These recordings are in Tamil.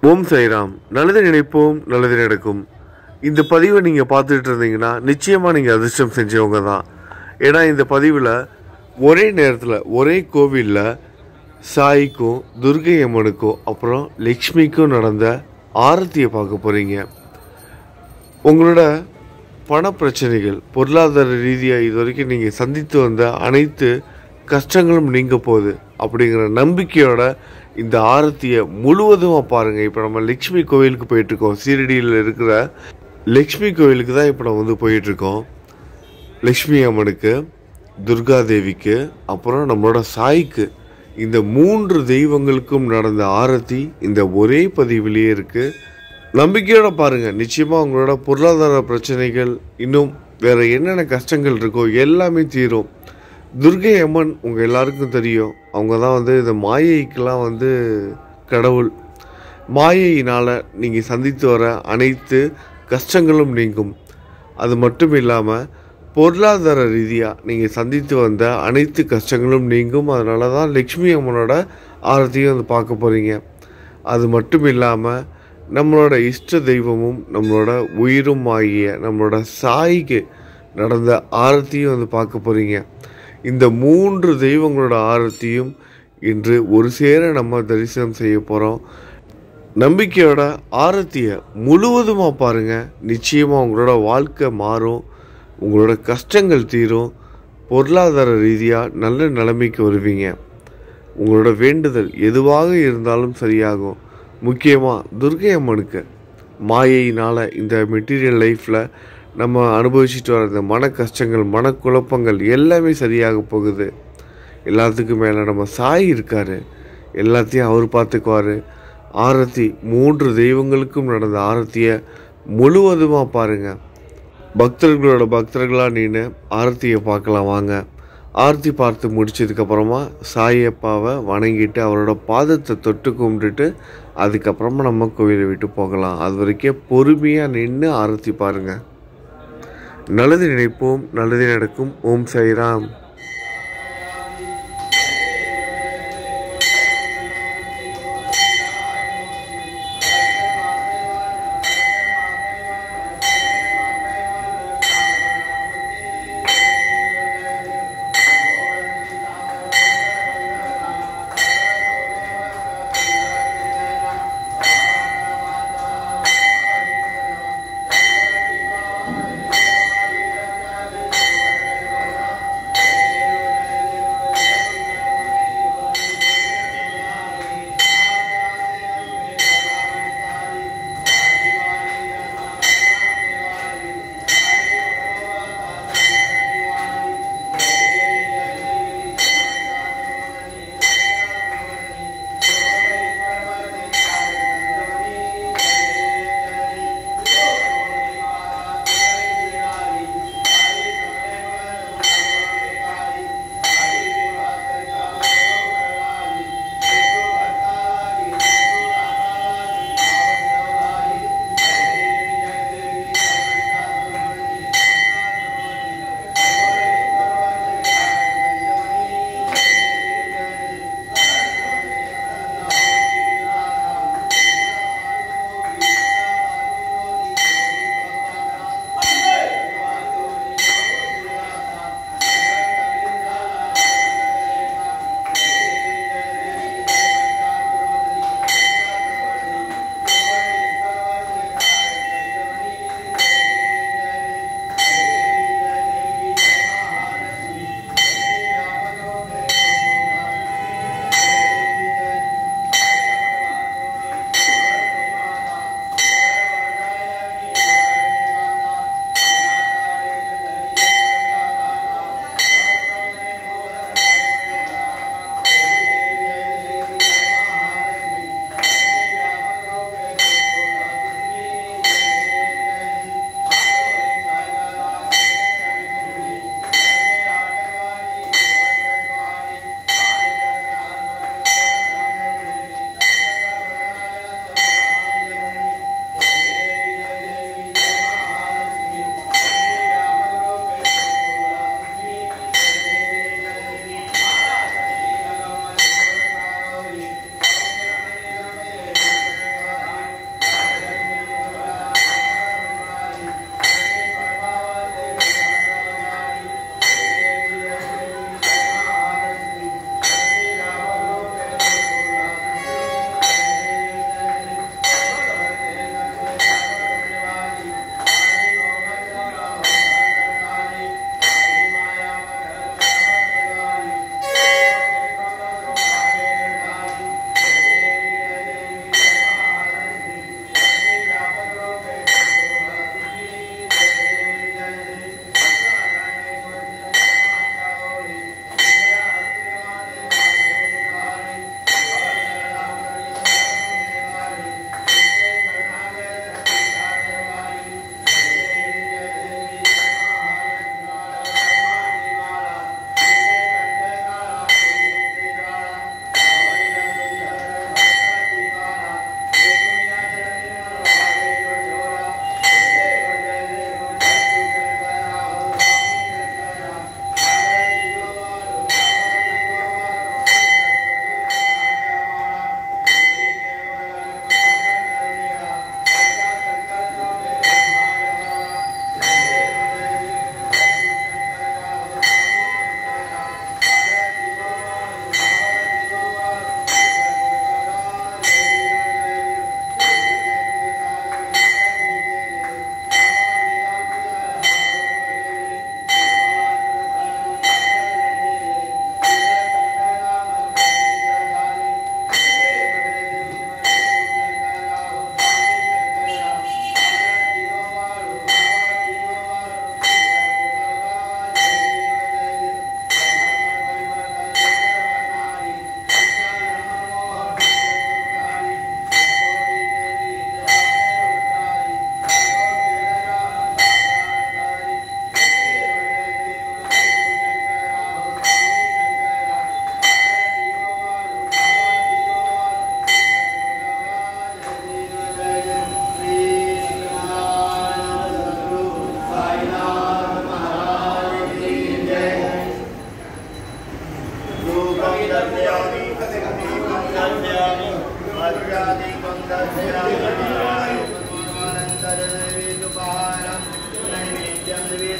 ஓம் சாய்ராம் நல்லது நினைப்போம் நல்லது நடக்கும் இந்த பதிவை நீங்கள் பார்த்துட்டு இருந்தீங்கன்னா நிச்சயமாக நீங்கள் அதிர்ஷ்டம் செஞ்சவங்க தான் ஏன்னா இந்த பதிவில் ஒரே நேரத்தில் ஒரே கோவிலில் சாய்க்கும் துர்கை அம்மனுக்கும் அப்புறம் லக்ஷ்மிக்கும் நடந்த ஆரத்தியை பார்க்க போகிறீங்க உங்களோட பண பிரச்சனைகள் பொருளாதார ரீதியாக இது வரைக்கும் நீங்கள் சந்தித்து வந்த அனைத்து கஷ்டங்களும் நீங்க போகுது அப்படிங்கிற நம்பிக்கையோட இந்த ஆரத்தியை முழுவதுமாக பாருங்கள் இப்போ நம்ம லக்ஷ்மி கோவிலுக்கு போயிட்டுருக்கோம் சீரடியில் இருக்கிற லக்ஷ்மி கோவிலுக்கு தான் இப்போ நம்ம வந்து போயிட்டுருக்கோம் லக்ஷ்மி அம்மனுக்கு துர்கா தேவிக்கு அப்புறம் நம்மளோட சாய்க்கு இந்த மூன்று தெய்வங்களுக்கும் நடந்த ஆரத்தி இந்த ஒரே பதிவிலேயே இருக்கு நம்பிக்கையோட பாருங்க நிச்சயமா உங்களோட பொருளாதார பிரச்சனைகள் இன்னும் வேற என்னென்ன கஷ்டங்கள் இருக்கோ எல்லாமே தீரும் துர்கை அம்மன் உங்க எல்லாருக்கும் தெரியும் அவங்க தான் வந்து இந்த மாயைக்கெல்லாம் வந்து கடவுள் மாயையினால நீங்க சந்தித்து வர அனைத்து கஷ்டங்களும் நீங்கும் அது மட்டும் இல்லாமல் பொருளாதார ரீதியாக நீங்கள் சந்தித்து வந்த அனைத்து கஷ்டங்களும் நீங்கும் அதனால தான் லக்ஷ்மி அம்மனோட ஆரத்தியும் வந்து பார்க்க போகிறீங்க அது மட்டும் இல்லாமல் நம்மளோட இஷ்ட தெய்வமும் நம்மளோட உயிரும் ஆகிய நம்மளோட சாய்க்கு நடந்த ஆரத்தியும் வந்து பார்க்க போகிறீங்க இந்த மூன்று தெய்வங்களோட ஆரத்தியும் இன்று ஒரு சேர நம்ம தரிசனம் செய்ய போகிறோம் நம்பிக்கையோட ஆரத்தியை முழுவதுமாக பாருங்கள் நிச்சயமாக உங்களோட வாழ்க்கை மாறும் உங்களோட கஷ்டங்கள் தீரும் பொருளாதார ரீதியாக நல்ல நிலைமைக்கு வருவீங்க உங்களோட வேண்டுதல் எதுவாக இருந்தாலும் சரியாகும் முக்கியமாக துர்கை அம்மனுக்கு மாயையினால் இந்த மெட்டீரியல் லைஃப்பில் நம்ம அனுபவிச்சுட்டு வர இந்த மன கஷ்டங்கள் மனக்குழப்பங்கள் எல்லாமே சரியாக போகுது எல்லாத்துக்கும் மேலே நம்ம சாய் இருக்கார் எல்லாத்தையும் அவர் பார்த்துக்குவார் ஆரத்தி மூன்று தெய்வங்களுக்கும் நடந்த ஆரத்தியை முழுவதுமாக பாருங்கள் பக்தர்களோட பக்தர்களாக நின்று ஆரத்தியை பார்க்கலாம் வாங்க ஆரத்தி பார்த்து முடிச்சதுக்கப்புறமா சாயப்பாவை வணங்கிட்டு அவரோட பாதத்தை தொட்டு கும்பிட்டுட்டு அதுக்கப்புறமா நம்ம கோவிலை விட்டு போகலாம் அது வரைக்கும் பொறுமையாக நின்று ஆரத்தி பாருங்க நல்லது நினைப்போம் நல்லது நடக்கும் ஓம் சாய்ராம்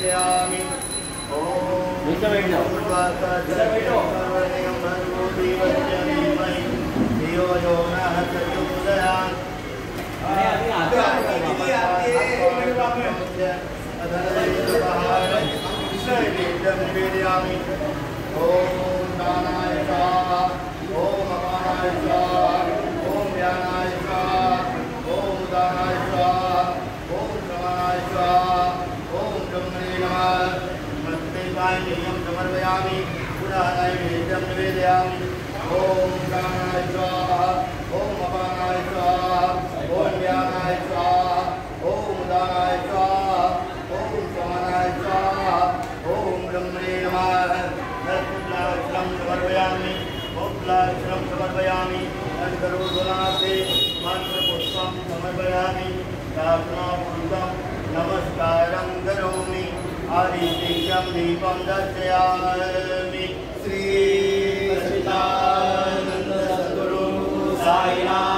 निवेदयामि धियो यो नः प्रचोदयात् निवेदयामि ॐ दानाय स्वाहा ॐ अपानाय स्वाहा ॐ ज्ञानाय स्वाहा ॐ दानाय स्वाहा ॐ समानाय स्वाहा ॐ ब्रह्मणे नमः नमस्ते पायनीयं समर्पयामि पुनः नैवेद्यं निवेदयामि ॐ प्राणाय स्वाहा ॐ अपानाय स्वाहा ॐ ज्ञानाय स्वाहा ॐ दानाय स्वाहा ॐ समानाय स्वाहा ॐ ब्रह्मणे नमः नरकुलाश्रम समर्पयामि कौलाश्रम समर्पयामि नन्दरोधनाथे मन्त्रपुष्पं समर्पयामि प्रार्थनापूर्वकं नमस्कारं करोमि आदित्यं दीपं दर्शयामि श्री सच्चिदानन्द सद्गुरु साईनाथ